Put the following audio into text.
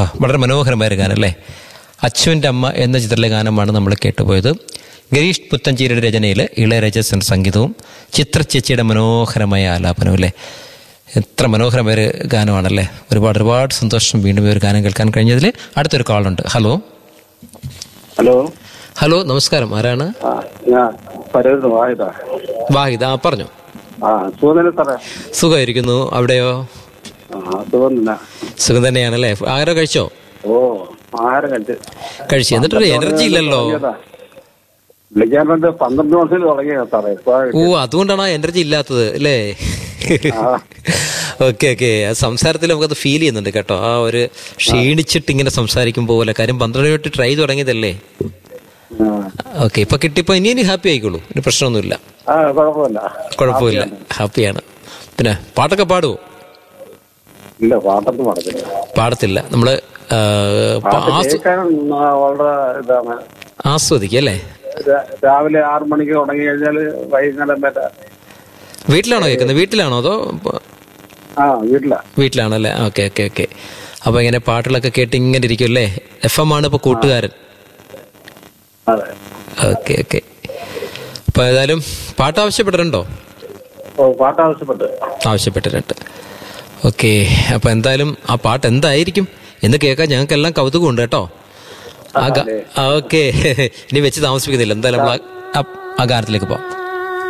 ആഹാ വളരെ മനോഹരമായ ഒരു ഗാനം അല്ലേ അച്ചുവിൻ്റെ അമ്മ എന്ന ചിത്രത്തിലെ ഗാനമാണ് നമ്മൾ കേട്ടുപോയത് ഗരീഷ് പുത്തഞ്ചേരിയുടെ രചനയിൽ ഇളയരാജസിൻ്റെ സംഗീതവും ചിത്ര ചേച്ചിയുടെ മനോഹരമായ ആലാപനവും അല്ലേ എത്ര മനോഹരമായ ഒരു ഗാനമാണല്ലേ ഒരുപാട് ഒരുപാട് സന്തോഷം വീണ്ടും ഈ ഒരു ഗാനം കേൾക്കാൻ കഴിഞ്ഞതിൽ അടുത്തൊരു കോളുണ്ട് ഹലോ ഹലോ ഹലോ നമസ്കാരം ആരാണ് ആ ഞാൻ പരേത് വായതാ വാഹിദ ആ പറഞ്ഞു ആ സുഖം സാറേ സുഖമായിരിക്കുന്നു അവിടെയോ ആ സുഖം തന്നെ സുഖം തന്നെയാണല്ലേ ആരോ കഴിച്ചോ ഓ ആഹാരം കഴിച്ച് കഴിച്ചു എന്നിട്ടൊരു എനർജി ഇല്ലല്ലോ വിളിക്കാൻ വേണ്ടി പന്ത്രണ്ട് മാസത്തിൽ തുടങ്ങിയ സാറേ ഇപ്പൊ ഓ അതുകൊണ്ടാണ് ആ എനർജി ഇല്ലാത്തത് അല്ലേ ഓക്കെ ഓക്കെ ആ സംസാരത്തിൽ നമുക്കത് ഫീൽ ചെയ്യുന്നുണ്ട് കേട്ടോ ആ ഒരു ക്ഷീണിച്ചിട്ട് ഇങ്ങനെ സംസാരിക്കുമ്പോൾ പോലെ കാര്യം പന്ത്രണ്ട് മിനിറ്റ് ട്രൈ തുടങ്ങിയതല്ലേ ആ. ഓക്കെ ഇപ്പൊ കിട്ടിയപ്പോ ഇനി ഇനി ഹാപ്പി ആയിക്കോളൂ ഇനി പ്രശ്നമൊന്നുമില്ല ആ കുഴപ്പമില്ല കുഴപ്പമില്ല ഹാപ്പിയാണ് പിന്നെ പാട്ടൊക്കെ പാടുവോ ഇല്ല പാട്ടൊന്നും നടക്കില്ല പാടത്തില്ല നമ്മള് ആ, പ- പാട്ട് ആസ്വ- കേൾക്കാൻ ആ, വളരെ ഇതാണ് ആസ്വദിക്കുക അല്ലേ രാ- രാവിലെ ആറു മണിക്ക് തുടങ്ങി കഴിഞ്ഞാല് വൈകുന്നേരം വരെ വീട്ടിലാണോ കേൾക്കുന്നത് വീട്ടിലാണോ അതോ പ- ആ വീട്ടിലാ വീട്ടിലാണല്ലേ ഓക്കെ ഓക്കെ ഓക്കെ അപ്പൊ ഇങ്ങനെ പാട്ടുകളൊക്കെ കേട്ട് ഇങ്ങനെ ഇരിക്കും അല്ലേ എഫ് എം ആണ് ഇപ്പൊ കൂട്ടുകാരൻ അതെ ഓക്കെ ഓക്കെ അപ്പൊ ഏതായാലും പാട്ട് ആവശ്യപ്പെട്ടിട്ടുണ്ടോ ഓ പാട്ട് ആവശ്യപ്പെട്ട് ആവശ്യപ്പെട്ടിട്ടുണ്ട് ഓക്കെ അപ്പൊ എന്തായാലും ആ പാട്ട് എന്തായിരിക്കും എന്ന് കേൾക്കാൻ ഞങ്ങൾക്കെല്ലാം കൗതുകമുണ്ട് കേട്ടോ ആ ഗ- ആ, ഓക്കെ ഇനി വെച്ച് താമസിപ്പിക്കുന്നില്ല എന്തായാലും നമ്മൾ ആ- ആ ഗാനത്തിലേക്ക് പോവാം